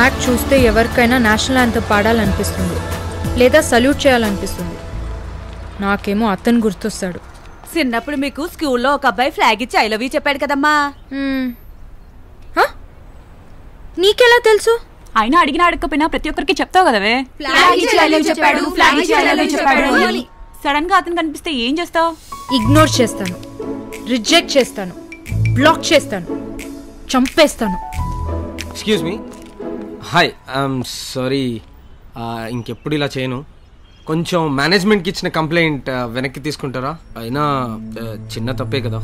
Act చూస్తే ఎవరికైనా national యాంతం పాడాలనిపిస్తుంది లేదా సల్యూట్ చేయాలనిపిస్తుంది నాకేమో అతను గుర్తొస్తాడు చిన్నప్పుడు మీకు స్కూల్లో ఒక అబ్బాయి ఫ్లాగ్ ఇచ్చి ఐ లవ్ యూ చెప్పాడు కదమ్మా మ్మ్. హ? నీకెలా తెలుసు అయినా అడిగినా అడగకపోయినా ప్రతి ఒక్కరికి చెప్తావు కదవే ఫ్లాగ్ ఇచ్చి I love you చెప్పాడు, ఫ్లాగ్ ఇచ్చి I love you చెప్పాడు అని. సడన్ గా అతను కనిపిస్తే ఏం చేస్తావు ఇగ్నోర్ చేస్తాను రిజెక్ట్ చేస్తాను బ్లాక్ చేస్తాను చంపేస్తాను excuse me hi I'm sorry ఇంకెప్పుడు ఇలా చేయను కొంచెం మేనేజ్మెంట్కి ఇచ్చిన కంప్లైంట్ వెనక్కి తీసుకుంటారా అయినా ఆ, చిన్న తప్పే కదా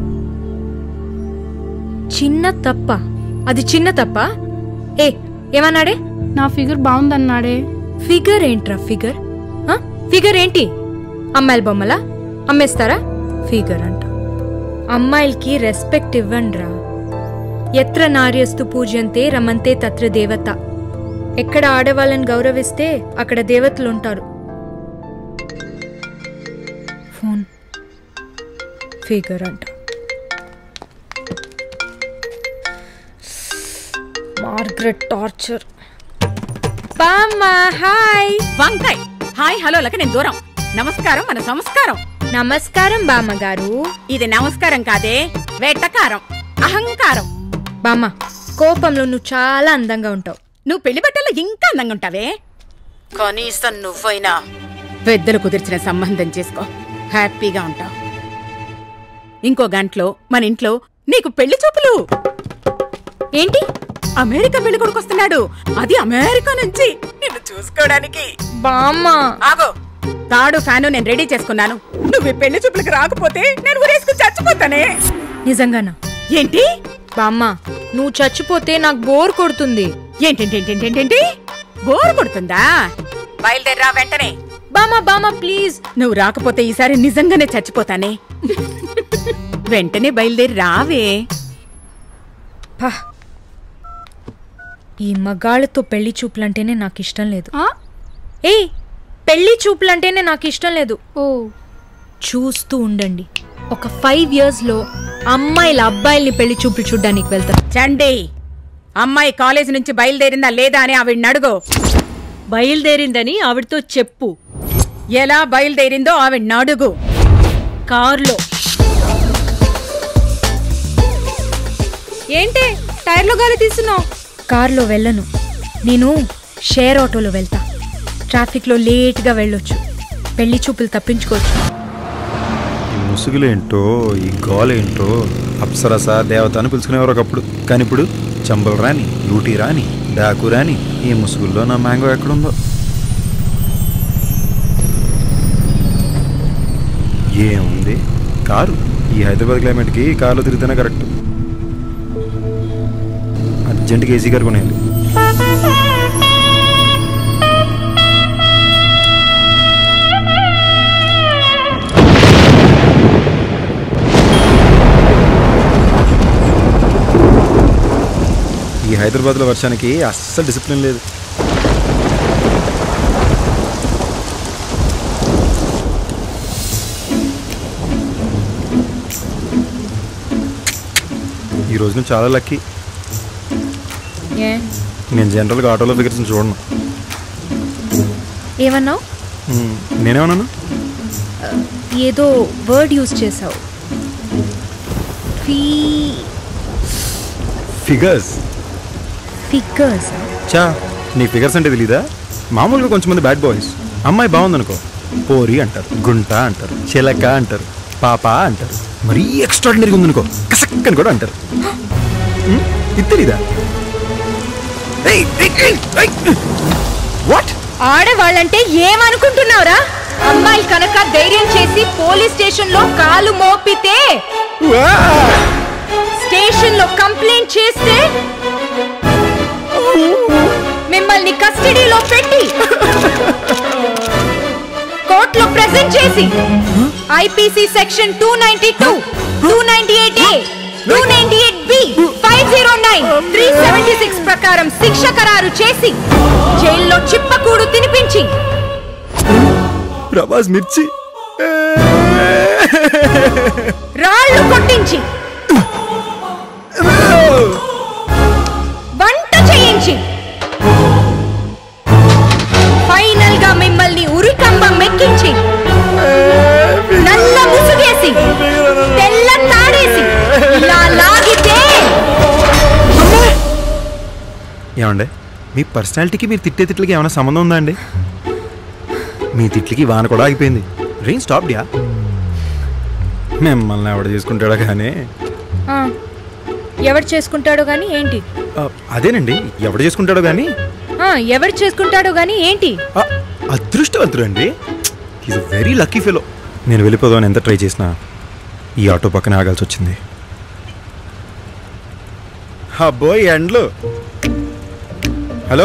చిన్న తప్ప అది చిన్న తప్ప ఏ ఏమన్నాడే నా ఫిగర్ బాగుందన్నాడే ఫిగర్ ఏంట్రా ఫిగర్ ఆ? ఫిగర్ ఏంటి అమ్మాయిల బొమ్మలా అమ్మేస్తారా ఫిగర్ అంట అమ్మాయిలకి రెస్పెక్ట్ ఇవ్వండిరా ఎత్ర నార్యస్తు పూజ్యంతే రమంతే తత్ర దేవత ఎక్కడ ఆడవాళ్ళని గౌరవిస్తే అక్కడ దేవతలు ఉంటారు ఫోన్ ఫిగర్ అంట మార్గరెట్ టార్చర్ బామ్మా హాయ్ వంకాయ్ హాయ్ హలో లక నేను దూరం నమస్కారం మన సంస్కారం నమస్కారం బామ్మగారు ఇది నమస్కారం కాదే వేటకారం అహంకారం బామ్మ కోపంలో నువ్వు చాలా అందంగా ఉంటావు నువ్వు పెళ్లి బట్టల్లో ఇంకా అందంగా ఉంటావే కనీసం నువ్వైనా పెద్దలు కుదిర్చిన సంబంధం చేసుకో హ్యాపీగా ఉంటావు ఇంకో గంటలో మన ఇంట్లో నీకు పెళ్లి చూపులు ఏంటి అమెరికా పెళ్లి కొడుకు వస్తున్నాడు అది అమెరికా నుంచి నిన్ను చూసుకోవడానికి బామ్మ ఆగో తాడు ఫ్యాను నేను రెడీ చేసుకున్నాను నువ్వు ఈ పెళ్లి చూపులకు రాకపోతే నేను ఊరేసుకుని చచ్చిపోతానే నిజంగానా ఏంటి బామ్మ నువ్వు చచ్చిపోతే నాకు బోర్ కొడుతుంది ఏంటేంటేంటేంటేంటి బోర్ కొడుతుందా బయలుదేరా వెంటనే బామ్మ బామ్మ ప్లీజ్ నువ్వు రాకపోతే ఈసారి నిజంగానే చచ్చిపోతానే వెంటనే బయలుదేరి రావే పా ఈ మగాళ్ళతో పెళ్లి చూపులంటేనే నాకు ఇష్టం లేదు ఆ? ఏ పెళ్లి చూపులంటేనే నాకు ఇష్టం లేదు ఓ చూస్తూ ఉండండి ఒక ఫైవ్ ఇయర్స్ లో అమ్మాయిల అబ్బాయిల్ని పెళ్లి చూపులు చూడ్డానికి వెళ్తారు చండి అమ్మాయి కాలేజీ నుంచి బయలుదేరిందా లేదా అని ఆవిడ్ని అడుగు బయలుదేరిందని ఆవిడతో చెప్పు ఎలా బయలుదేరిందో ఆవిడ్ని అడుగు కారులో ఏంటే టైర్లో గాలి తీస్తున్నావు కార్లో వెళ్ళను నేను షేర్ ఆటోలో వెళ్తా ట్రాఫిక్లో లేట్గా వెళ్ళొచ్చు పెళ్లి చూపులు తప్పించుకోవచ్చు ఈ ముసుగులేంటో ఈ గోలేంటో అప్సరస దేవత అని పిలుచుకునేవారు ఒకప్పుడు కానీ ఇప్పుడు చంబల్ రాని లూటీ రాని డాకు రాని ఈ ముసుగుల్లో నా మ్యాంగో ఎక్కడుందో ఏముంది కారు ఈ హైదరాబాద్ క్లైమేట్కి కార్లో తిరిగితేనే కరెక్ట్ అర్జెంటుగా ఏసీ కారు కొనేయాలి ఈ హైదరాబాద్లో వర్షానికి అస్సలు డిసిప్లిన్ లేదు ఈ రోజు నేను చాలా లక్కీ ఏ నేను జనరల్గా ఆటోలో ఫిగర్స్ చూడను ఏమన్నావు మ్మ్. నేనేమన్నాను ఏదో వర్డ్ యూజ్ చేసావు ఫీ ఫిగర్స్ ఫిగర్స్ చా నీ ఫిగర్స్ అంటే తెలీదా మామూలుగా కొంచెం మంది బ్యాడ్ బాయ్స్ అమ్మాయి బాగుందనుకో పోరి అంటారు గుంట అంటారు చిలక అంటారు పాప అంటారు మరీ ఎక్స్ట్రాడినరీగా ఉందనుకో కసక్కని కూడా అంటారు మ్మ్? ఇది తెలీదా వాట్ ఆడవాళ్ళంటే ఏమనుకుంటున్నావురా అమ్మాయి కనుక ధైర్యం చేసి పోలీస్ స్టేషన్ లో కాలు మోపితే స్టేషన్ లో కంప్లైంట్ చేస్తే మిమ్మల్ని కస్టడీలో పెట్టి కోర్టులో ప్రెజెంట్ చేసి IPC section two ninety two two ninety eight A two ninety eight B five zero nine three seventy six ప్రకారం శిక్ష ఖరారు చేసి జైల్లో చిప్పకూడు తినిపించి ప్రభాస్ మిర్చి రాళ్ళు కొట్టించి వంట చేయించి ఏమండి మీ పర్సనాలిటీకి మీరు తిట్టే తిట్లకి ఏమైనా సంబంధం ఉందా అండి మీ తిట్లకి వాన కూడా ఆగిపోయింది రెయిన్ స్టాప్ యా మిమ్మల్ని ఎవడ చేసుకుంటాడో కానీ ఆ, ఎవడు చేసుకుంటాడో గాని ఏంటి ఆ, అదేనండి ఎవడ చేసుకుంటాడో కానీ ఆ, ఎవడు చేసుకుంటాడో గాని ఏంటి ఆ, అదృష్టవంతుడు అండి ఈజ్ వెరీ లక్కీ ఫెలో నేను వెళ్ళిపోదామని ఎంత ట్రై చేసినా ఈ ఆటో పక్కన ఆగాల్సి వచ్చింది అబ్బోయ్ ఎండ్లు హలో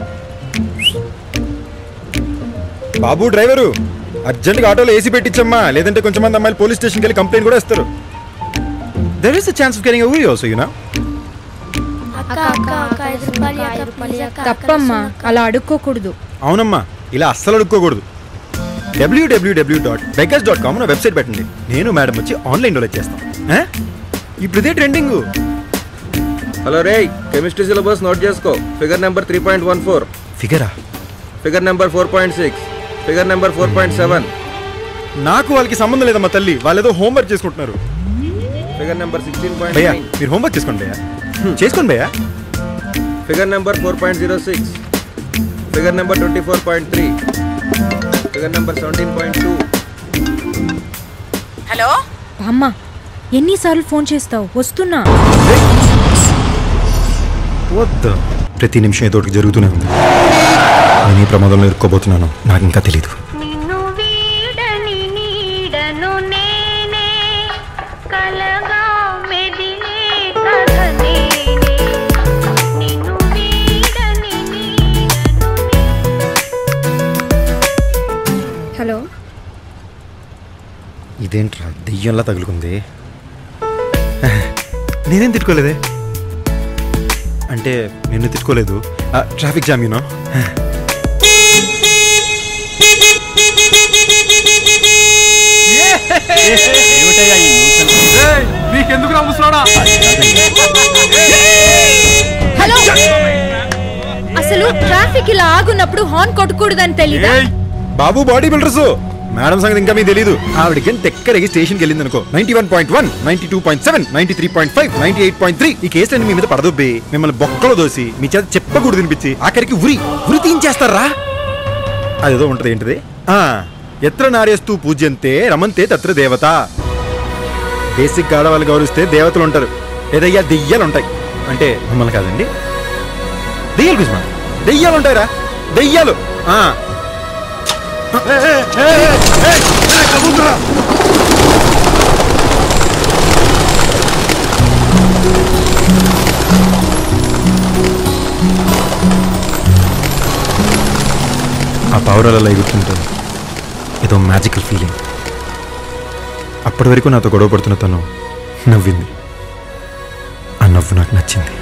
బాబు డ్రైవరు అర్జెంట్గా ఆటోలో ఏసీ పెట్టించమ్మా లేదంటే కొంచెం మంది అమ్మాయిలు పోలీస్ స్టేషన్కి వెళ్ళి కంప్లైంట్ కూడా ఇస్తారు there is the chance of getting ఊరి ఆల్సో యూనా అక్క అక్క అక్క ఐదు రూపాయలు అక్క ప్లీజ్ అక్క తప్పమ్మా అలా అడుక్కోకూడదు అవునమ్మా ఇలా అస్సలు అడుక్కోకూడదు WWW dot beggars dot com website పెట్టండి నేను మేడం వచ్చి ఆన్లైన్ డొనేట్ చేస్తాం ఆ? ఇప్పుడు ఇదే ట్రెండింగ్ హలో రే కెమిస్ట్రీ సిలబస్ నోట్ చేసుకో figure number three point one four ఫిగరా figure number four point six figure number four point seven నాకు వాళ్ళకి సంబంధం లేదమ్మా తల్లి వాళ్ళు ఏదో హోంవర్క్ చేసుకుంటున్నారు ఫిగర్ నెంబర్ సిక్స్టీన్ పాయింట్ భయ్యా మీరు హోంవర్క్ చేసుకోండి భయ్యా చేసుకోండి భయ్యా figure number four point zero six figure number twenty four point three figure number seventeen point two hello అమ్మా ఎన్నిసార్లు ఫోన్ చేస్తావు వస్తున్నా వద్దు ప్రతి నిమిషం ఏదో ఒకటి జరుగుతూనే ఉంది నేను ఈ ప్రమాదంలో ఇరుక్కోబోతున్నాను నాకు ఇంకా తెలీదు నిన్ను వీడని నీడను నేనే కలగా మెదిలే కథ నేనే నిన్ను వీడని నీడను హలో ఇదేంట్రా దెయ్యంలా తగులుకుంది నేనేం తిట్టుకోలేదే అంటే నిన్ను తిట్టుకోలేదు ట్రాఫిక్ జామ్ యూనో నీకెందుకు రా ముసలాడా హలో అసలు ట్రాఫిక్ ఇలా ఆగున్నప్పుడు హార్న్ కొట్టకూడదని తెలీదా బాబు బాడీ బిల్డర్స్ మేడం సంగతి ఇంకా మీకు తెలీదు ఆవిడకి తెక్కరగి స్టేషన్కి వెళ్ళింది అనుకో ninety one point one ninety two point seven ninety three point five ninety eight point three ఈ కేసులన్నీ మీ మీద పడదొబ్బి మిమ్మల్ని బొక్కలో దోసి మీ చేత చెప్పకూడదు వినిపించి ఆఖరికి ఉరి ఉరి తీయించేస్తారా అదేదో ఉంటది ఏంటిది ఆ ఎత్ర నార్యస్తూ పూజ్యంతే రమంతే తత్ర దేవత బేసిక్ ఆడవాళ్ళు గౌరవిస్తే దేవతలు ఉంటారు ఏదయ్యా దెయ్యాలు ఉంటాయి అంటే మమ్మల్ని కాదండి దెయ్యాలు కుసుమా దెయ్యాలు ఉంటాయిరా దెయ్యాలు ఆ ఆ పౌరాలలో ఎగురుతుంటుంది ఏదో మ్యాజికల్ ఫీలింగ్ అప్పటి వరకు నాతో గొడవ పడుతున్న తను నవ్వింది ఆ నవ్వు నాకు నచ్చింది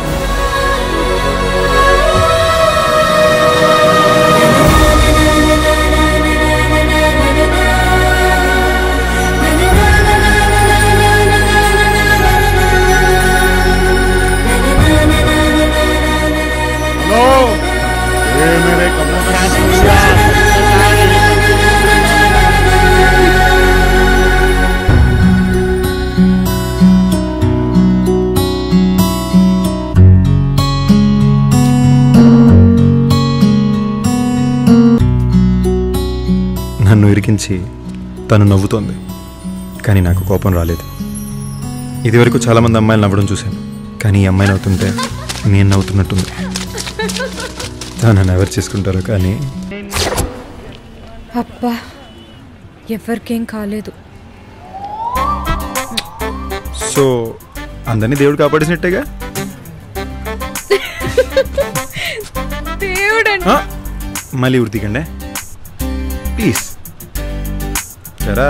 నన్ను ఇరికించి తను నవ్వుతోంది కానీ నాకు కోపం రాలేదు ఇదివరకు చాలామంది అమ్మాయిలు నవ్వడం చూశాను కానీ ఈ అమ్మాయి నవ్వుతుంటే నేను నవ్వుతున్నట్టుంది తను నన్ను ఎవరు చేసుకుంటారో కానీ అబ్బా ఎవరికేం కాలేదు సో అందరినీ దేవుడు కాపాడేసినట్టేగా దేవుడు ఆ, మళ్ళీ ఉరితీకండి ప్లీజ్ సరా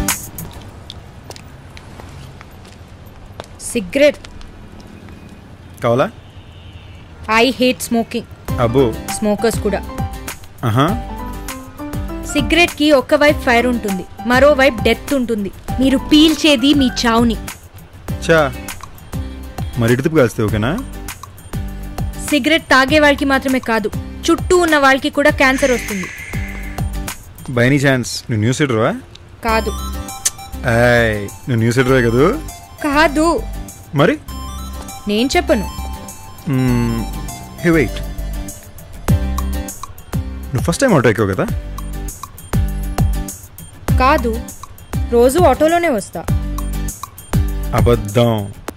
సిగరెట్ కావాలా ఐ హేట్ స్మోకింగ్ అబ్బో స్మోకర్స్ కూడా ఆహా సిగరెట్ కి ఒక వైపు ఫైర్ ఉంటుంది మరో వైపు డెత్ ఉంటుంది మీరు పీల్చేది మీ చావుని చా మరి ఇటుతుపు కాస్తే ఓకేనా సిగరెట్ తాగే వాళ్ళకి మాత్రమే కాదు చుట్టూ ఉన్న వాళ్ళకి కూడా క్యాన్సర్ వస్తుంది బై ఎనీ ఛాన్స్ నువ్వు న్యూస్ రీడర్వా కాదు ఏయ్ నువ్వు న్యూస్ రీడర్వే కదూ కాదు మరి నేను చెప్పను మ్మ్, హే వెయిట్ నువ్వు ఫస్ట్ టైం ఆటో ఎక్కావు కదా కాదు రోజు ఆటోలోనే వస్తా అబద్ధం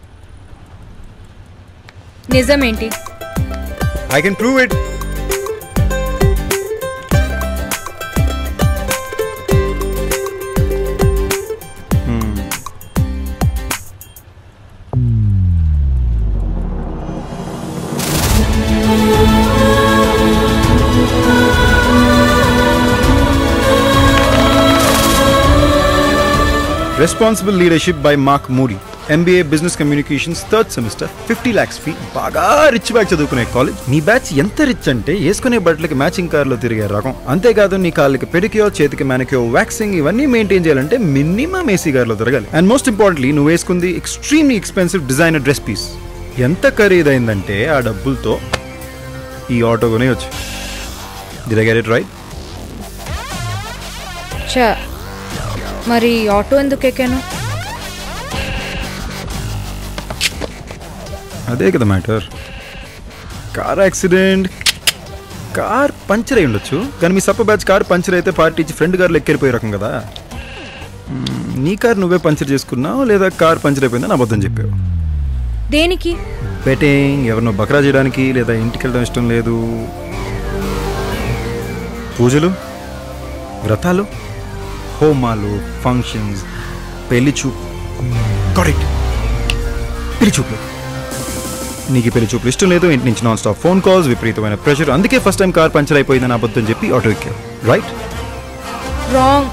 నిజమేంటి I can prove it responsible leadership by Mark Moody MBA business communications third semester fifty lakhs fee బాగా రిచ్ బ్యాచ్ చదువుకునే కాలేజ్ నీ బ్యాచ్ ఎంత రిచ్ అంటే వేసుకునే బట్టలకి మ్యాచింగ్ కార్లో తిరిగే రకం అంతేకాదు నీ కాళ్ళకి పెడిక్యో చేతికి మ్యానిక్యో వ్యాక్సింగ్ ఇవన్నీ మెయింటైన్ చేయాలంటే మినిమం ఏసీ కార్లో తిరగాలి అండ్ మోస్ట్ ఇంపార్టెంట్లీ నువ్వు వేసుకుంది extremely expensive designer dress piece ఎంత ఖరీదైందంటే ఆ డబ్బులతో ఈ ఆటో కొనేయచ్చు డి గెట్ ఇట్ రైట్ చ మరి ఆటో ఎందుకు ఎక్కాను అదే కదా matter car accident car puncture అయి ఉండొచ్చు కానీ మీ సప్ప బ్యాచ్ కార్ పంచర్ అయితే పార్టీ ఇచ్చి ఫ్రెండ్ కార్లో ఎక్కిరిపోయే రకం కదా మ్మ్, నీ కార్ నువ్వే పంచర్ చేసుకున్నావు లేదా కార్ పంచర్ అయిపోయిందని అబద్ధం చెప్పావు దేనికి బెట్టింగ్ ఎవరినో బకరా చేయడానికి లేదా ఇంటికి వెళ్ళడం ఇష్టం లేదు పూజలు వ్రతాలు హోమాలు ఫంక్షన్స్ పెళ్లి చూపు కరెక్ట్ పెళ్లి చూపులు నీకు ఈ పెళ్లి చూపులు ఇష్టం లేదు ఇంటి నుంచి నాన్ స్టాప్ ఫోన్ కాల్స్ విపరీతమైన ప్రెషర్ అందుకే ఫస్ట్ టైం కార్ పంచర్ అయిపోయిందని అబద్ధం చెప్పి ఆటో ఎక్కావు రైట్ రాంగ్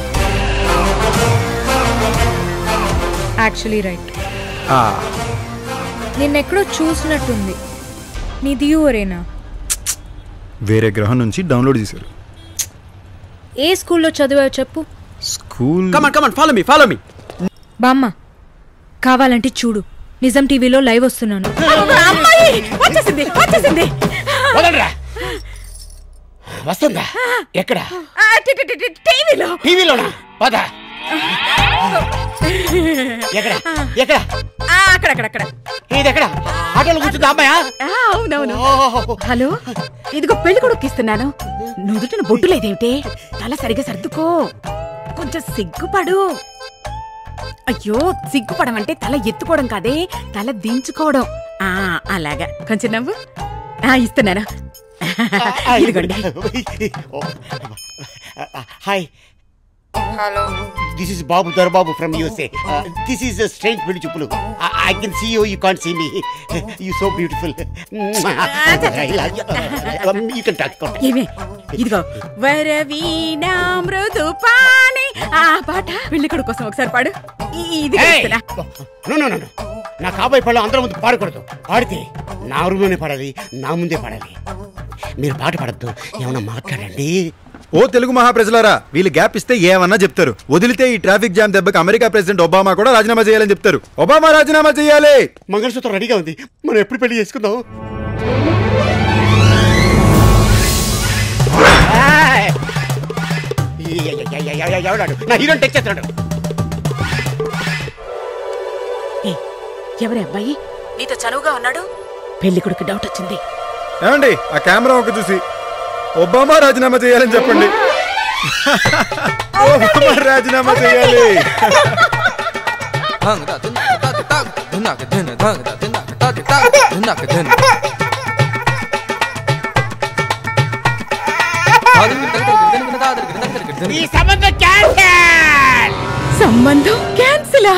యాక్చువల్లీ రైట్ నిన్నెక్కడో చూసినట్టుంది నీది ఊరేనా వేరే గ్రహం నుంచి డౌన్లోడ్ చేశారు ఏ స్కూల్లో చదివావు చెప్పు school come on come on follow me follow me బామ్మ కావాలంటే చూడు నిజం టీవీలో లైవ్ వస్తున్నాను అమ్మాయి వచ్చేసింది వచ్చేసింది వదలరా వస్తుందా ఎక్కడ ఆ, టి- టి- టి- టి- టీవీలో టీవీలోనా పద ఎక్కడ ఎక్కడ ఆ, అక్కడ అక్కడ అక్కడ ఇది ఎక్కడ ఆటోలో కూర్చుందా అమ్మాయా ఆ, అవునవును ఓహో. హలో ఇదిగో పెళ్లి కొడుకు ఇస్తున్నాను నుదుటిన బొట్టు లేదేమిటే తల సరిగా సర్దుకో కొంచెం సిగ్గుపడు అయ్యో సిగ్గుపడమంటే తల ఎత్తుకోవడం కాదే తల దించుకోవడం ఆ అలాగా కొంచెం నవ్వు ఆ ఇస్తున్నాను ఇదిగోండి hi hello this is Babu Dorababu from USA this is strange పెళ్లి చూపులు I can see you you can't see me you so beautiful you can talk ఏమే ఇదిగో వరవీణా మృదు పాని ఆ పాట పెళ్లి కొడుకు కోసం ఒకసారి పాడు ఈ- ఇది ఇస్తున్నా. నో నో నో నా కాబోయే పళ్ళు అందరి ముందు పాడకూడదు పాడితే నా రూమ్లోనే పాడాలి నా ముందే పాడాలి మీరు పాట పాడద్దు ఏమన్నా మాట్లాడండి ఓ తెలుగు మహాప్రజలారా వీళ్ళు గ్యాప్ ఇస్తే ఏమన్నా చెప్తారు వదిలితే ఈ ట్రాఫిక్ జామ్ దెబ్బకి అమెరికా ప్రెసిడెంట్ ఒబామా కూడా రాజీనామా చేయాలని చెప్తారు ఒబామా రాజీనామా చేయాలి మంగళసూత్రం రెడీగా ఉంది మనం ఎప్పుడు పెళ్లి చేసుకుందాం ఏయ్! ఎ- ఎ- ఎ- ఎ- ఎ- ఎవడాడు నా హీరోని టచ్ చేస్తున్నాడు ఏ, ఎవరి అబ్బాయి నీతో చనువుగా ఉన్నాడు పెళ్లి కొడుకు డౌట్ వచ్చింది ఏమండి ఆ కెమెరా ఒక చూసి ఒబామా రాజీనామా చేయాలని చెప్పండి ఒబామా రాజీనామా చేయాలి ఈ సంబంధం క్యాన్సల్ సంబంధం క్యాన్సిలా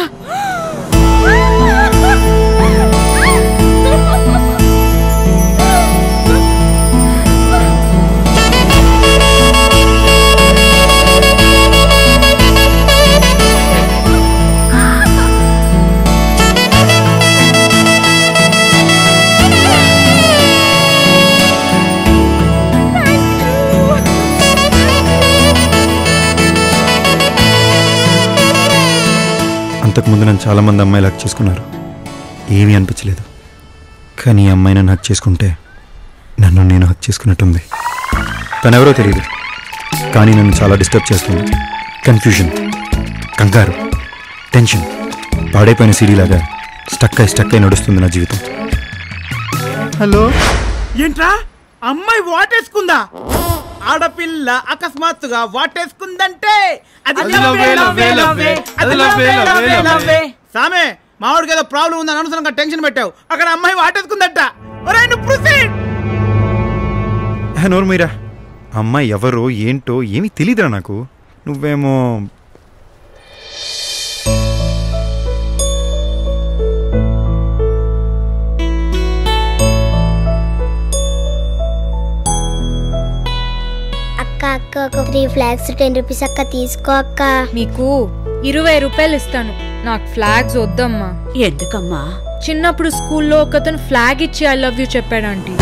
అంతకుముందు నన్ను చాలా మంది అమ్మాయిలు హక్ చేసుకున్నారు ఏమీ అనిపించలేదు కానీ ఈ అమ్మాయి నన్ను హక్ చేసుకుంటే నన్ను నేను హక్ చేసుకున్నట్టుంది తనెవరో తెలియదు కానీ నన్ను చాలా డిస్టర్బ్ చేస్తుంది కన్ఫ్యూజన్ కంగారు టెన్షన్ పాడైపోయిన సీడీ లాగా స్టక్ అయి స్టక్ అయి నడుస్తుంది నా జీవితం హలో ఏంట్రా అమ్మాయి వాటేసుకుందా ఆడపిల్ల అకస్మాత్తుగా వాటేసుకుందంటే అది అది లవ్వే, లవ్వే, లవ్వే. అది లవ్వే, లవ్వే, లవ్వే. సామే మావాడికి ఏదో ప్రాబ్లం ఉందని అనవసరంగా టెన్షన్ పెట్టావు అక్కడ అమ్మాయి వాటేసుకుందట ఒరేయ్ నువ్వు proceed. హే, నోరు మీరా అమ్మాయి ఎవరో ఏంటో ఏమీ తెలియదురా నాకు నువ్వేమో అక్క అక్క ఒక త్రీ ఫ్లాగ్స్ టెన్ రూపీస్ అక్క తీసుకో అక్క మీకు ఇరవై రూపాయలు ఇస్తాను నాకు ఫ్లాగ్స్ వద్దమ్మా ఎందుకమ్మా చిన్నప్పుడు స్కూల్లో ఒకతను ఫ్లాగ్ ఇచ్చి ఐ లవ్ యూ చెప్పాడంటీ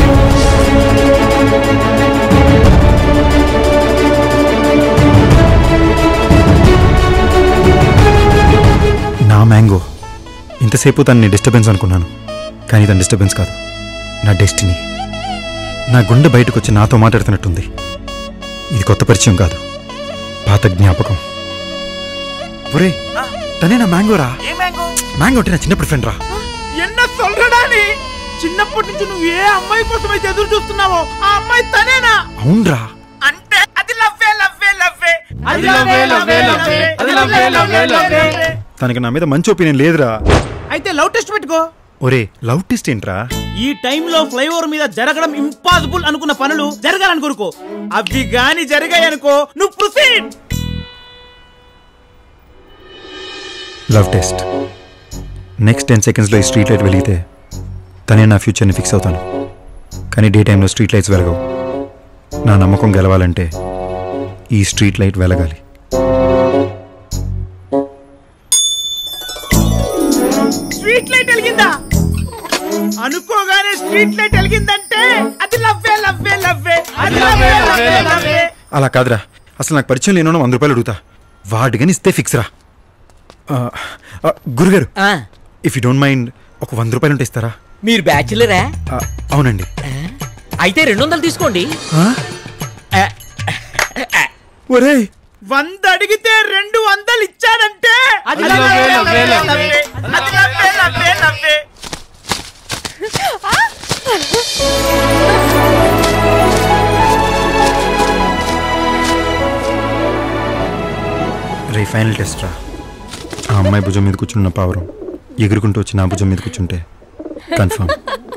నా మ్యాంగో ఇంతసేపు తనని డిస్టర్బెన్స్ అనుకున్నాను కానీ తన డిస్టర్బెన్స్ కాదు నా డెస్టినీ నా గుండె బయటకు వచ్చి నాతో మాట్లాడుతున్నట్టుంది ఇది కొత్త పరిచయం కాదు పాత జ్ఞాపకం ఒరే తనే నా మ్యాంగో రా మ్యాంగో అంటే నా చిన్నప్పుడు ఫ్రెండ్ రా ఎన్న సొల్లడాని చిన్నప్పటి నుంచి నువ్వు ఏ అమ్మాయి కోసం అయితే ఎదురు చూస్తున్నావో ఆ అమ్మాయి తనేనా అవునరా అంటే అది లవ్వే లవ్వే లవ్వే అది లవ్వే, లవ్వే, లవ్వే. అది లవ్వే, లవ్వే, లవ్వే. తనకి నా మీద మంచి ఒపీనియన్ లేదురా అయితే లవ్ టెస్ట్ పెట్టుకో ఒరే లవ్ టెస్ట్ ఏంట్రా ఈ టైంలో ఫ్లైఓవర్ మీద జరగడం ఇంపాసిబుల్ అనుకున్న పనులు జరగాలని కోరుకో అవి గాని జరిగాయి అనుకో నువ్వు proceed love test next ten సెకండ్స్లో ఈ స్ట్రీట్ లైట్ వెలిగితే తనే నా ఫ్యూచర్ని ఫిక్స్ అవుతాను కానీ డే టైంలో స్ట్రీట్ లైట్స్ వెలగవు నా నమ్మకం గెలవాలంటే ఈ స్ట్రీట్ లైట్ వెలగాలి స్ట్రీట్ లైట్ వెలిగిందా అనుకోగానే స్ట్రీట్ లైట్ వెలిగిందంటే అది లవ్వే లవ్వే లవ్వే అది లవ్వే లవ్వే లవ్వే అలా కాదురా అసలు నాకు పరిచయం లేనో వంద రూపాయలు అడుగుతా వాడిగాని ఇస్తే ఫిక్స్ రా ఆ, ఆ, గురుగారు ఇఫ్ యూ డోంట్ మైండ్ ఒక వంద రూపాయలు ఉంటే ఇస్తారా మీరు బ్యాచులరా ఆ, అవునండి అయితే రెండు వందలు తీసుకోండి ఆ? ఒరేయ్ వంద అడిగితే రెండు వందలు ఇచ్చాడంటే అది లవ్వే, లవ్వే, లవ్వే. అది లవ్వే లవ్వే లవ్వే రే ఫైనల్ టెస్ట్ రా ఆ అమ్మాయి భుజం మీద కూర్చున్న పావురం ఎగురుకుంటూ వచ్చి నా భుజం మీద కూర్చుంటే కన్ఫర్మ్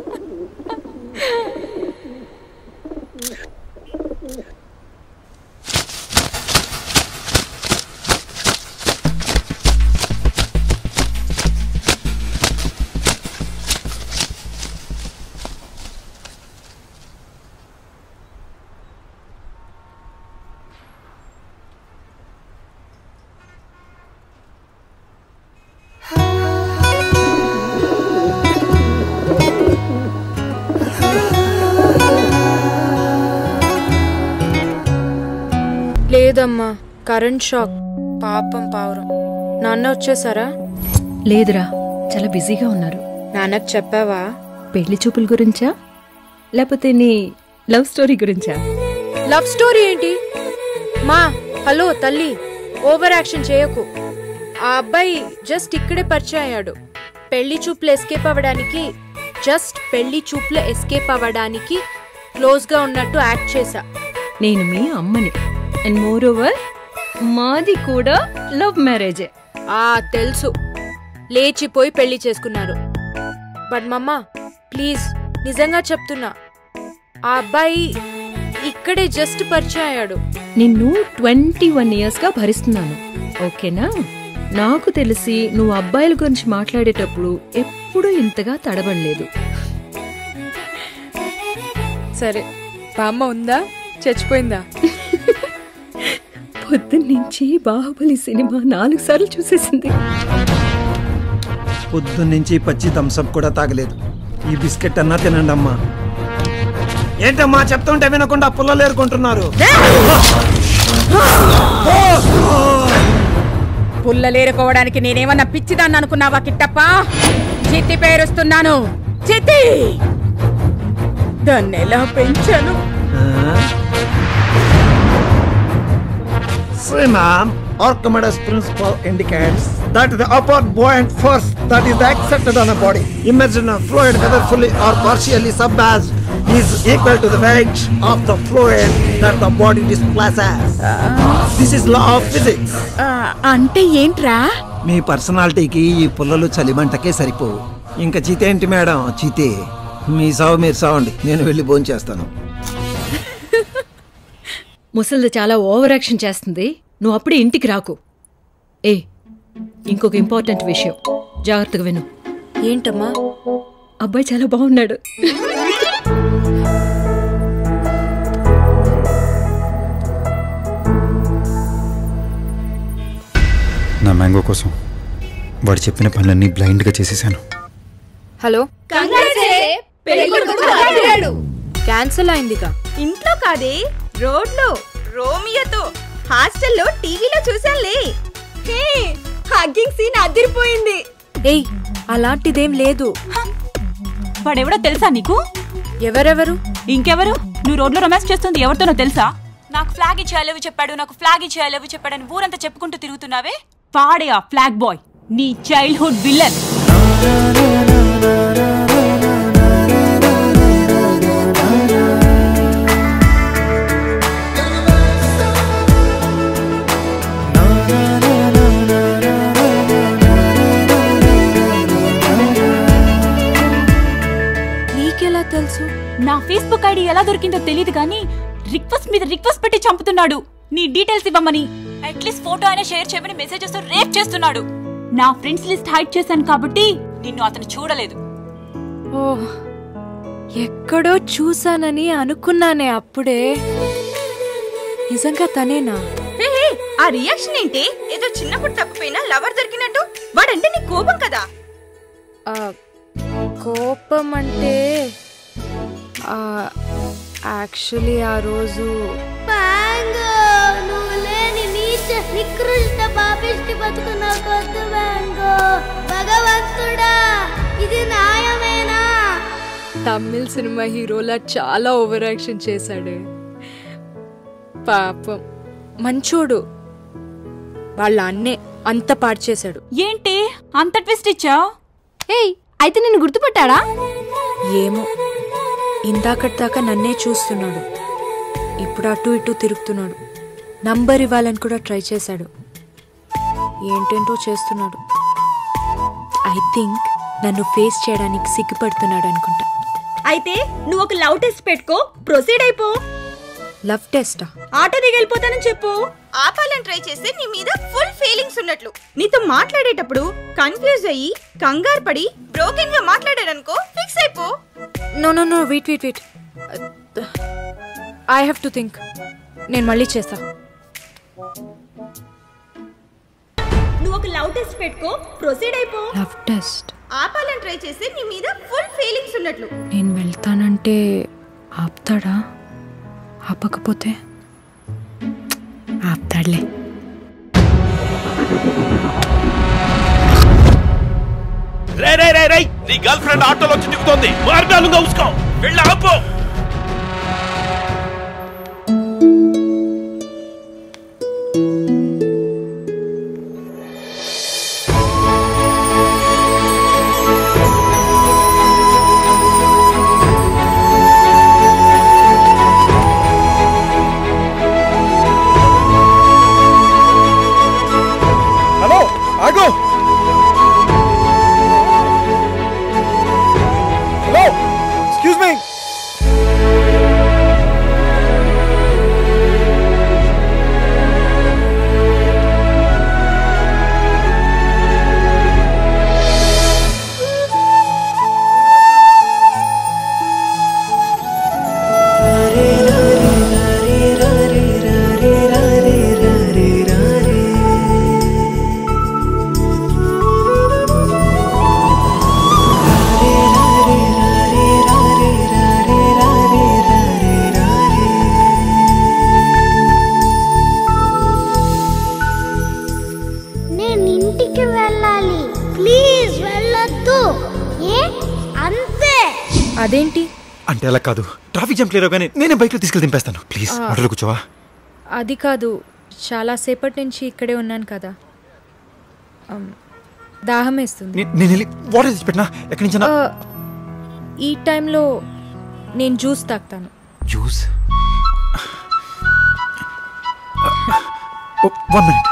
లేదమ్మా కరెంట్ షాక్ పాపం పావురం నాన్న వచ్చేసారా లేదురా చాలా బిజీగా ఉన్నారు నాన్నకు చెప్పావా పెళ్లి చూపుల గురించా లేకపోతే నీ లవ్ స్టోరీ గురించా లవ్ స్టోరీ ఏంటి మా హలో తల్లి ఓవర్ యాక్షన్ చేయకు ఆ అబ్బాయి జస్ట్ ఇక్కడే పరిచయం అయ్యాడు పెళ్లి చూపులు ఎస్కేప్ అవ్వడానికి జస్ట్ పెళ్లి చూపులు ఎస్కేప్ అవ్వడానికి క్లోజ్ గా ఉన్నట్టు యాక్ట్ చేశా నేను మీ అమ్మని అండ్ మోర్ ఓవర్ మాది కూడా లవ్ మ్యారేజే ఆ తెలుసు లేచిపోయి పెళ్లి చేసుకున్నారు బట్ మమ్మ ప్లీజ్ నిజంగా చెప్తున్నా ఆ అబ్బాయి ఇక్కడే జస్ట్ పరిచయం అయ్యాడు నిన్ను ట్వంటీ వన్ ఇయర్స్గా భరిస్తున్నాను ఓకేనా నాకు తెలిసి నువ్వు అబ్బాయిల గురించి మాట్లాడేటప్పుడు ఎప్పుడూ ఇంతగా తడబడలేదు సరే బామ్మ ఉందా చచ్చిపోయిందా పొద్దున్నుంచి బాహుబలి సినిమా నాలుగు సార్లు చూసేసింది పొద్దున్నుంచి పచ్చి థమ్సప్ కూడా తాగలేదు ఈ బిస్కెట్ అన్నా తినండి అమ్మా ఏంటమ్మా చెప్తుంటే వినకుండా పుల్లలు ఏరుకుంటున్నారు పుల్లలేరుకోవడానికి నేనేమన్నా పిచ్చిదాన్ని అనుకున్నావా కిట్టప్ప చిత్తి పేరుస్తున్నాను చిత్తి దాన్ని ఎలా పెంచాను Seema Archimedes principle indicates that the upward buoyant force that is accepted on a body, imagine a fluid whether fully or partially submerged, is equal to the weight of the fluid that the body displaces. This is law of physics. ఆ, అంటే ఏంట్రా మీ పర్సనాలిటీకి ఈ పుల్లలు చలిమంటకే సరిపోవు ఇంకా చితేంటి madam చితే మీ సావు మీరు సావండి నేను వెళ్ళి భోంచేస్తాను ముసలిది చాలా ఓవర్ యాక్షన్ చేస్తుంది నువ్వు అప్పుడే ఇంటికి రాకు ఏ ఇంకొక ఇంపార్టెంట్ విషయం జాగ్రత్తగా విను ఏంటమ్మా అబ్బాయి చాలా బాగున్నాడు నా మ్యాంగో కోసం వాడు చెప్పిన పనులన్నీ బ్లైండ్గా చేసేసాను హలో పెళ్ళికొడుకు క్యాన్సిల్ అయిందిగా ఇంట్లో కాదే రోడ్లో రోమియోతో హాస్టల్లో టీవీలో చూసానులే హే హగ్గింగ్ సీన్ అదిరిపోయింది ఏయ్ అలాంటిదేం లేదు వాడెవడో తెలుసా నీకు ఎవరెవరు ఇంకెవరు నువ్వు రోడ్లో రొమాన్స్ చేస్తుంది ఎవరితోనో తెలుసా నాకు ఫ్లాగ్ ఇచ్చేయాలవి చెప్పాడు నాకు ఫ్లాగ్ ఇచ్చేయాలవి చెప్పాడని ఊరంతా చెప్పుకుంటూ తిరుగుతున్నావే వాడే ఆ ఫ్లాగ్ బాయ్ నీ చైల్డ్హుడ్ విల్లన్ నీకెలా తెలుసు నా ఫేస్బుక్ ఐడి ఎలా దొరికిందో తెలియదు కానీ రిక్వెస్ట్ మీద రిక్వెస్ట్ పెట్టి చంపుతున్నాడు నీ డీటెయిల్స్ ఇవ్వమని అట్లీస్ట్ ఫోటో అయినా షేర్ చేయమని మెసేజెస్ రేప్ చేస్తున్నాడు నా ఫ్రెండ్స్ లిస్ట్ హైడ్ చేశాను కాబట్టి నిన్ను అతను చూడలేదు ఓ ఎక్కడో చూసానని అనుకున్నానే అప్పుడే నిజంగా తనేనా హే, హే, ఆ రియాక్షన్ ఏంటి ఏదో చిన్నప్పుడు తప్పిపోయినా లవర్ దొరికినట్టు వాడంటే నీ కోపం కదా ఆ, కోపం అంటే యాక్చువల్లీ ఆ రోజు మ్యాంగో నువ్వు లేని నీచ నికృష్ట పాపిష్టి బతుకు నాకొద్దు మ్యాంగో భగవంతుడా ఇది న్యాయమేనా తమిళ్ సినిమా హీరోలా చాలా ఓవర్ యాక్షన్ చేశాడే పాపం మంచోడు వాళ్ళ అన్నే అంత పాడు చేశాడు ఏంటి అంత ట్విస్ట్ ఇచ్చావు ఏయ్ అయితే నిన్ను గుర్తుపట్టాడా ఏమో ఇందాకటి దాకా నన్నే చూస్తున్నాడు ఇప్పుడు అటు ఇటు తిరుగుతున్నాడు నంబర్ ఇవ్వాలని కూడా ట్రై చేశాడు ఏంటేంటో చేస్తున్నాడు ఐ థింక్ నన్ను ఫేస్ చేయడానికి సిగ్గుపడుతున్నాడు అనుకుంటా అయితే నువ్వు ఒక లవ్ టెస్ట్ పెట్టుకో ప్రొసీడ్ అయిపో లవ్ టెస్టా ఆటో దిగి వెళ్ళిపోతానని చెప్పు ఆపాలని ట్రై చేస్తే నీ మీద ఫుల్ ఫీలింగ్స్ ఉన్నట్లు నీతో మాట్లాడేటప్పుడు కన్ఫ్యూజ్ అయ్యి కంగారు పడి బ్రోకెన్ గా మాట్లాడాడనుకో ఫిక్స్ అయిపో no no no wait wait wait I have to think నేను మళ్ళీ చేస్తా నువ్వు ఒక లవ్ టెస్ట్ పెట్టుకో ప్రొసీడ్ అయిపో లవ్ టెస్ట్ ఆపాలని ట్రై చేస్తే నీ మీద ఫుల్ ఫీలింగ్స్ ఉన్నట్లు నేను వెళ్తానంటే ఆపుతాడా ఆపకపోతే ఆపుతాడులే రే రే రే రే నీ గర్ల్ ఫ్రెండ్ ఆటోలో వచ్చి దిగుతోంది మార్గాలుగా ఉసుకో వెళ్ళి ఆపు హలో ఆగో హలో ఎక్స్క్యూజ్ మీ నేను ఇంటికి వెళ్ళాలి ప్లీజ్ వెళ్ళొద్దు ఏ అంతే అదేంటి అంటే అలా కాదు ట్రాఫిక్ జామ్ క్లియర్ అవగానే నేనే బైక్లో తీసుకెళ్ళి దింపేస్తాను ప్లీజ్ ఆ. ఆటోలో కూర్చోవా అది కాదు చాలాసేపటి నుంచి ఇక్కడే ఉన్నాను కదా అమ్, దాహం వేస్తుంది నే- నేను వెళ్ళి వాటర్ తెచ్చి పెట్టినా ఎక్కడి నుంచి ఆ, ఈ టైంలో నేను జ్యూస్ తాగుతాను juice one minute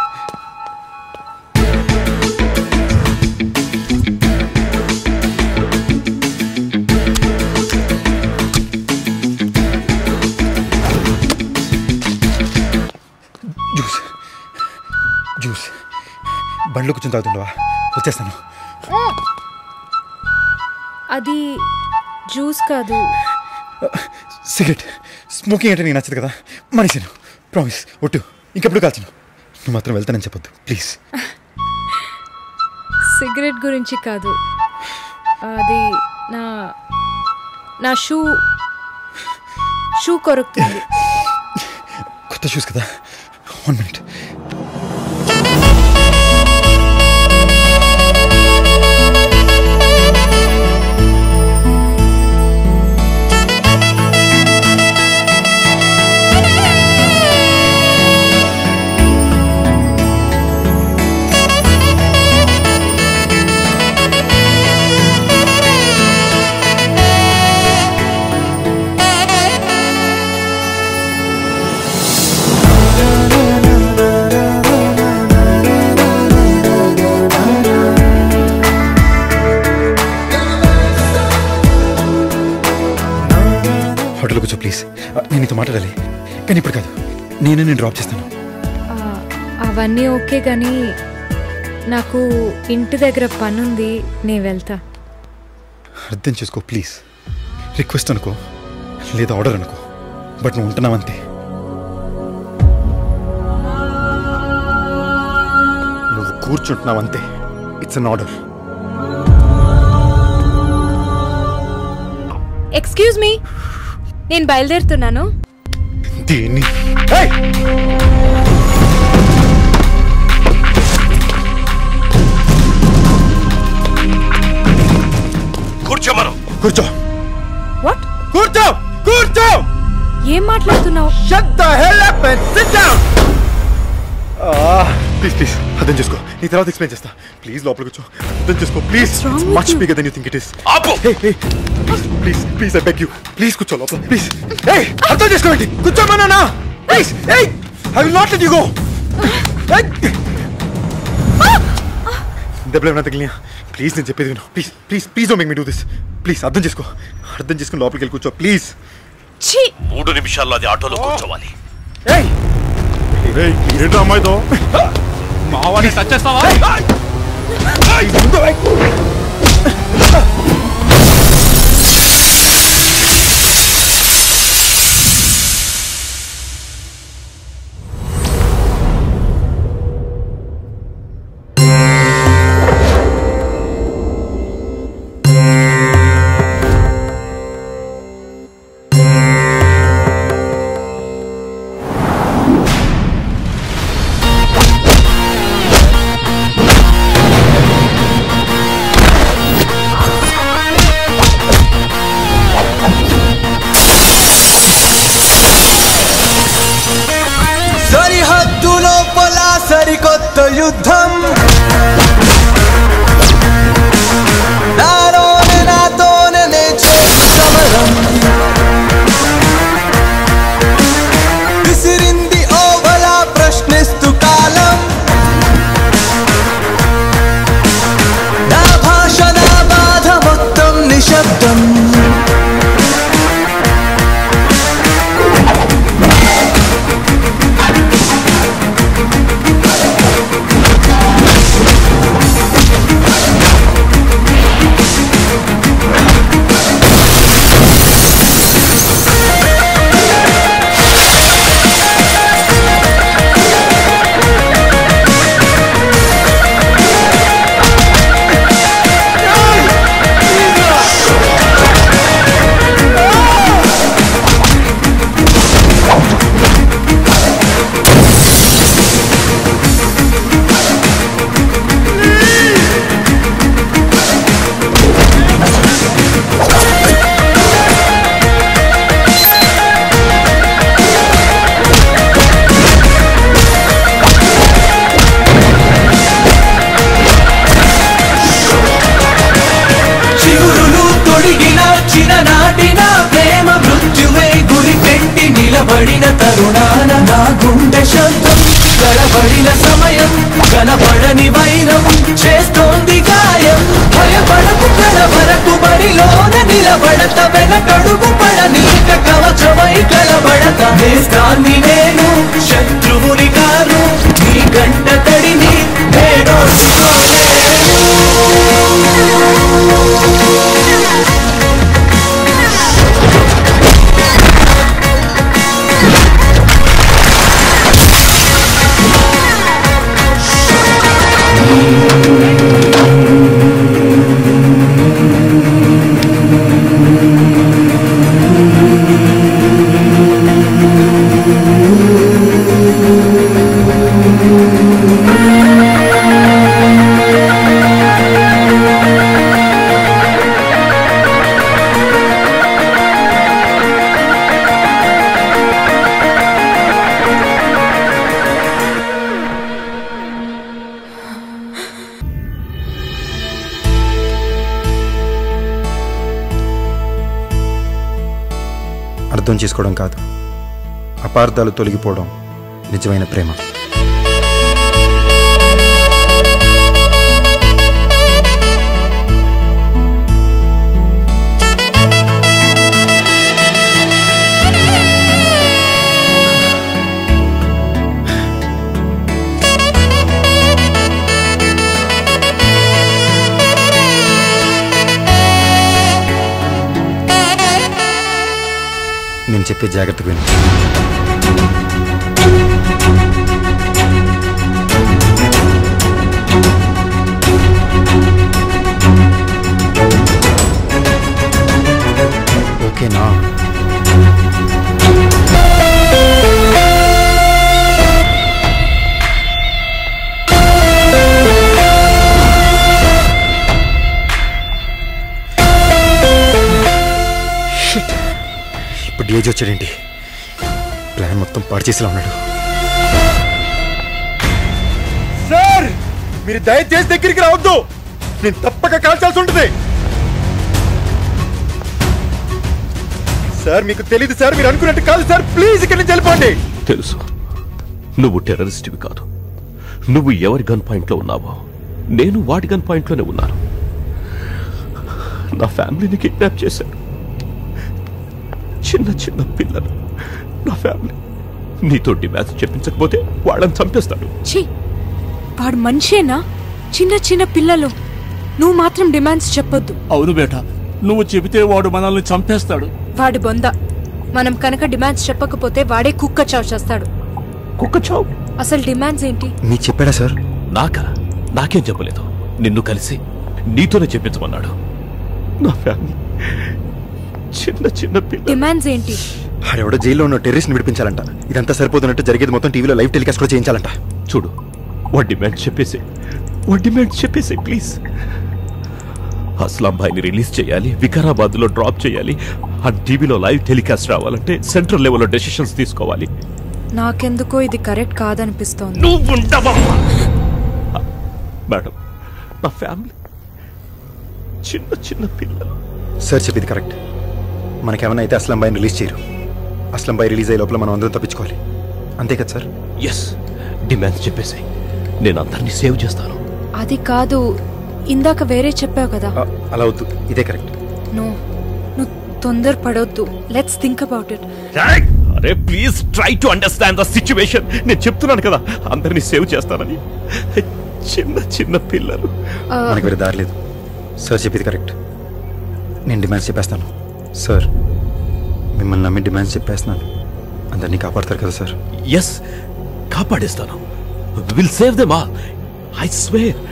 juice juice బండ్లో కూర్చొని తాగుతుండవా వచ్చేస్తాను అది జ్యూస్ కాదు సిగరెట్ స్మోకింగ్ అంటే నీకు నచ్చదు కదా మనిషిను ప్రామిస్ ఒట్టు ఇంకెప్పుడు కాల్చను నువ్వు మాత్రం వెళ్తానని చెప్పొద్దు ప్లీజ్ సిగరెట్ గురించి కాదు అది నా నా షూ షూ కొరుకుతుంది కొత్త షూస్ కదా వన్ మినిట్ హోటల్ కూర్చో ప్లీజ్ నేను నీతో మాట్లాడాలి కానీ ఇప్పుడు కాదు నేనే నేను డ్రాప్ చేస్తాను ఆ, అవన్నీ ఓకే కానీ నాకు ఇంటి దగ్గర పనుంది నేను వెళ్తా అర్థం చేసుకో ప్లీజ్ రిక్వెస్ట్ అనుకో లేదా ఆర్డర్ అనుకో బట్ నువ్వు ఉంటున్నావంతే నువ్వు కూర్చుంటున్నావంతే it's an order excuse me నేను బయలుదేరుతున్నాను దీన్ని కూర్చో మనం కూర్చో వాట్ కూర్చో కూర్చో ఏం మాట్లాడుతున్నావు Shut the hell up and sit down! Please please అర్థం చేసుకో నీ తర్వాత ఎక్స్ప్లెయిన్ చేస్తా ప్లీజ్ లోపల కూర్చో అర్థం చేసుకో please wrong with much you? Bigger than you think it is ఆపు please please I beg you please కూర్చో లోపల ప్లీజ్ Hey, అర్థం చేసుకోండి కూర్చోమన్నా please hey I will not let you go దెబ్బలు ఏమైనా తగిలినా ప్లీజ్ నేను చెప్పేది విను please please please don't make me do this please అర్థం చేసుకో అర్థం చేసుకుని లోపలికి వెళ్ళి కూర్చో ప్లీజ్ ఛీ మూడు నిమిషాల్లో అది ఆటోలో కూర్చోవాలి ఏంటో అమ్మాయితో మావాడిని టచ్ చేస్తావా సరిహద్దు లోపల సరికొత్త యుద్ధం నాలోనే నాతోనే నే చేసు సమరం విసిరింది ఓవల ప్రశ్నిస్తూ కాలం నా భాష నా బాధ మొత్తం నిశ్శబ్దం చిరనాటి నా ప్రేమ మృత్యువే గురి పెట్టి నిలబడిన తరుణాన నా గుండె శబ్దం గడబడిన సమయం కనబడని వైరం చేస్తోంది గాయం భయపడకు కలవరకు బడిలోన నిలబడత వెనకడుగు పడనీక కవచమై కలబడత నేస్తాన్ని నేను శత్రువుని కాను నీ గంట తడిని అర్థం చేసుకోవడం కాదు అపార్థాలు తొలగిపోవడం నిజమైన ప్రేమ నేను చెప్పే జాగ్రత్తగా విను ఓకేనా Shit. ఇప్పుడు ఏజ్ వచ్చాడేంటి ప్లాన్ మొత్తం పాడు చేసేలా ఉన్నాడు సార్ మీరు దయచేసి దగ్గరికి రావద్దు నేను తప్పక కాల్చాల్సి ఉంటుంది సార్ మీకు తెలియదు సార్ మీరు అనుకున్నట్టు కాదు సార్ ప్లీజ్ ఇక్కడి నుంచి వెళ్ళిపోండి తెలుసు నువ్వు టెర్రరిస్ట్వి కాదు నువ్వు ఎవరి గన్ పాయింట్లో ఉన్నావో నేను వాడి గన్ పాయింట్లోనే ఉన్నాను నా ఫ్యామిలీని కిడ్నాప్ చేశారు చిన్న చిన్న పిల్లలు నా ఫ్యామిలీ నీతో డిమాండ్స్ చెప్పించకపోతే వాళ్ళని చంపేస్తాడు ఛీ వాడు మనిషేనా చిన్న చిన్న పిల్లలు నువ్వు మాత్రం డిమాండ్స్ చెప్పొద్దు అవును బేటా నువ్వు చెబితే వాడు మనల్ని చంపేస్తాడు వాడి బొంద మనం కనుక డిమాండ్స్ చెప్పకపోతే వాడే కుక్క చావు చేస్తాడు కుక్క చావు అసలు డిమాండ్స్ ఏంటి మీకు చెప్పాడా సార్ నాకా నాకేం చెప్పలేదు నిన్ను కలిసి నీతోనే చెప్పించమన్నాడు నా ఫ్యామిలీ చిన్న చిన్న పిల్ల డిమాండ్స్ ఏంటి ఆడెవడో జైల్లో ఉన్న టెర్రరిస్ట్ని విడిపించాలంట ఇదంతా సరిపోతున్నట్టు జరిగేది మొత్తం టీవీలో లైవ్ టెలికాస్ట్ కూడా చేయించాలంట చూడు వాడి డిమాండ్ చెప్పేసి వాడి డిమాండ్ చెప్పేసి ప్లీజ్ అస్లాం భాయ్ని రిలీజ్ చేయాలి వికారాబాద్ లో డ్రాప్ చేయాలి ఆ టీవీలో లైవ్ టెలికాస్ట్ రావాలంటే సెంట్రల్ లెవెల్లో డెసిషన్స్ తీసుకోవాలి నాకెందుకో ఇది కరెక్ట్ కాదనిపిస్తోంది నువ్వు ఉండవమ్మా మేడం నా ఫ్యామిలీ చిన్న చిన్న పిల్లలు సార్ చెప్పింది కరెక్ట్ మనకేమైనా అయితే అస్లం బాయ్ని రిలీజ్ చేయరు అస్లం బాయ్ రిలీజ్ అయ్యే లోపల మనం అందరం తప్పించుకోవాలి అంతే కదా సార్ ఎస్ డిమాండ్స్ చెప్పేసి నేను అందరినీ సేవ్ చేస్తాను అది కాదు ఇందాక వేరే చెప్పావు కదా అలా వద్దు ఇదే కరెక్ట్ నో నువ్వు తొందర పడొద్దు లెట్స్ థింక్ అబౌట్ ఇట్ అరే please try to understand the situation నేను చెప్తున్నాను కదా అందరినీ సేవ్ చేస్తానని చిన్న చిన్న పిల్లలు మనకి వేరే దారి లేదు సార్ చెప్పింది కరెక్ట్ నేను డిమాండ్స్ చెప్పేస్తాను సార్ మిమ్మల్ని నమ్మి డిమాండ్స్ చెప్పేస్తున్నాను అందరినీ కాపాడతారు కదా సార్ ఎస్ కాపాడేస్తాను will save them all I swear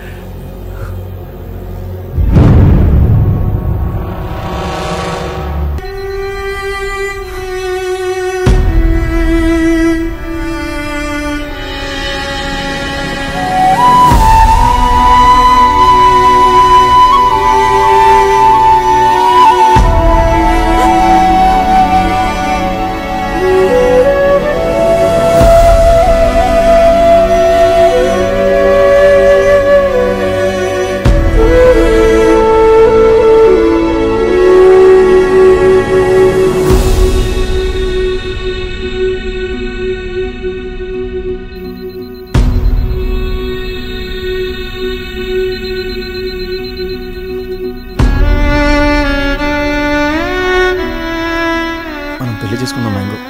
పెళ్లి చేసుకుందాం మ్యాంగో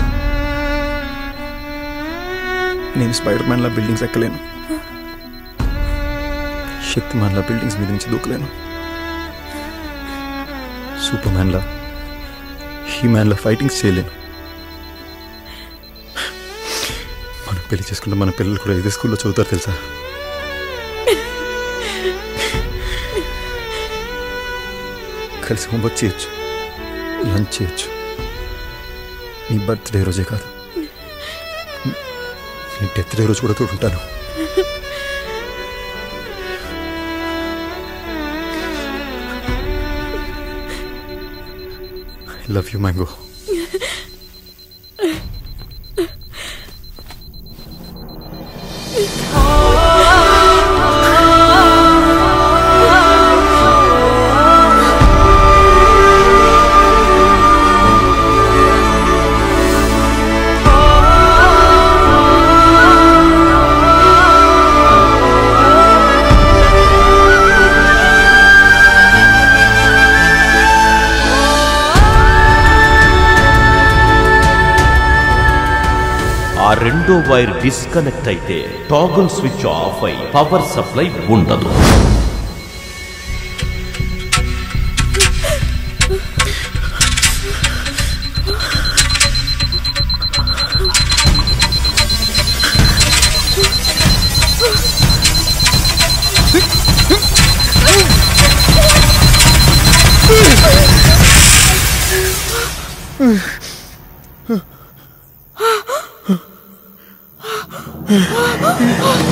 నేను స్పైడర్ మ్యాన్లా బిల్డింగ్స్ ఎక్కలేను శక్తిమాన్లా బిల్డింగ్స్ మీద నుంచి దూకలేను సూపర్ మ్యాన్లా హీ మ్యాన్లా ఫైటింగ్స్ చేయలేను మనం పెళ్లి చేసుకుంటే మన పిల్లలు కూడా ఇదే స్కూల్లో చదువుతారు తెలుసా కలిసి హోంవర్క్ చేయొచ్చు లంచ్ చేయొచ్చు నీ బర్త్డే రోజే కాదు నీ డెత్ డే రోజు కూడా తోడుంటాను ఐ లవ్ యూ మ్యాంగో ఆ రెండో వైర్ డిస్కనెక్ట్ అయితే టాగుల్ స్విచ్ ఆఫ్ అయి పవర్ సప్లై ఉండదు Ah!